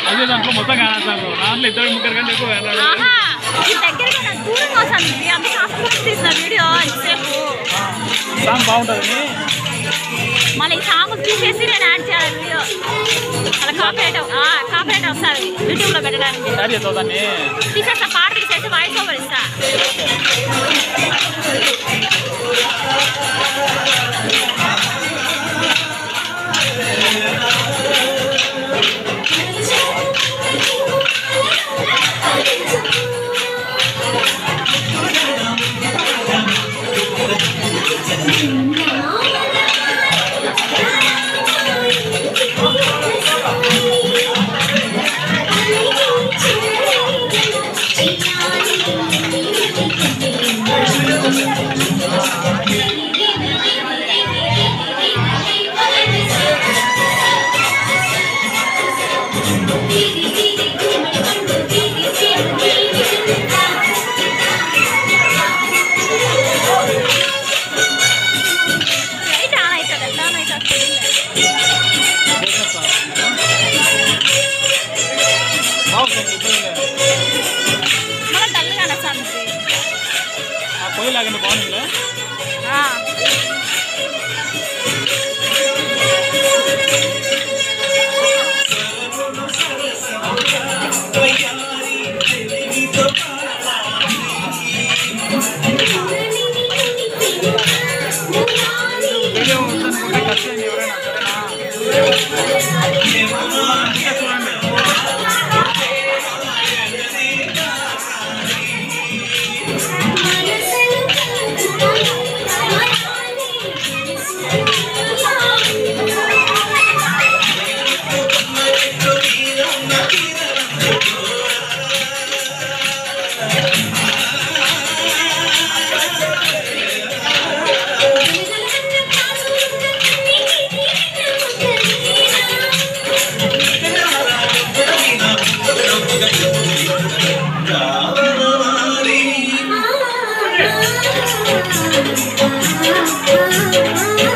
అదే దాంట్లో మొత్తం కానేస్తారు దాంట్లో ఇద్దరు ముగ్గురు కంటే ఎక్కువ కనరాడు. ఆహా ఈ దగ్గరగా నాకు దూరంగా వస్తుంది ఇది అంత కష్టపడి తీసిన వీడియో ఇంతసేపు సాంగ్ బాగుంటుంది మళ్ళీ ఈ సాంగ్ తీసేసి నేను యాడ్ చేయాలి వీడియో అలా కాపరేట్ కాపరేట్ వస్తుంది యూట్యూబ్లో పెట్టడానికి యాడ్ చేస్తావు దాన్ని తీసేస్తా పాట తీసేసి వాయిస్ ఓవర్ ఇస్తా లైట్ ఆన్ అవుతుంది ఎట్లా ఆన్ అవుతుంది బాగుంటుంది ఇబ్బంది లేదు. మళ్ళీ డల్గా వస్తుంది ఆ పొయ్యి లాగండి బాగుంటుందిలే వీడియో ఉందనుకుంటే కట్ చేయండి ఎవరైనా సరేనా ఇంకా చూడండి ఆ